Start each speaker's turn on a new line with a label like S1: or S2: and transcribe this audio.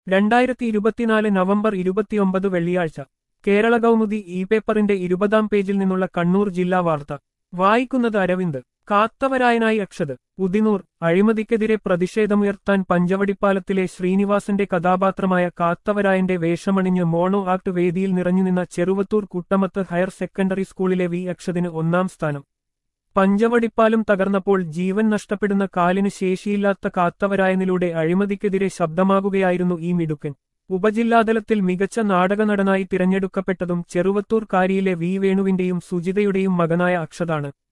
S1: രണ്ടായിരത്തി ഇരുപത്തിനാല് നവംബർ ഇരുപത്തിയൊമ്പത് വെള്ളിയാഴ്ച കേരള കൗമുദി ഇ പേപ്പറിന്റെ ഇരുപതാം പേജിൽ നിന്നുള്ള കണ്ണൂർ ജില്ലാ വാർത്ത വായിക്കുന്നത് അരവിന്ദ് കാത്തവരായനായി അക്ഷത് ഉദിനൂർ അഴിമതിക്കെതിരെ പ്രതിഷേധമുയർത്താൻ പഞ്ചവടിപ്പാലത്തിലെ ശ്രീനിവാസന്റെ കഥാപാത്രമായ കാത്തവരായന്റെ വേഷമണിഞ്ഞ് മോണോ ആക്ട് വേദിയിൽ നിറഞ്ഞുനിന്ന ചെറുവത്തൂർ കുട്ടമത്ത് ഹയർ സെക്കൻഡറി സ്കൂളിലെ വി അക്ഷതിന് ഒന്നാം സ്ഥാനം പഞ്ചവടിപ്പാലം തകർന്നപ്പോൾ ജീവൻ നഷ്ടപ്പെടുന്ന കാലിന് ശേഷിയില്ലാത്ത കാത്തവരായനിലൂടെ അഴിമതിക്കെതിരെ ശബ്ദമാകുകയായിരുന്നു ഈ മിടുക്കൻ ഉപജില്ലാതലത്തിൽ മികച്ച നാടകനടനായി തിരഞ്ഞെടുക്കപ്പെട്ടതും ചെറുവത്തൂർ കാരിയിലെ വി വേണുവിന്റെയും സുജിതയുടെയും മകനായ അക്ഷതാണ്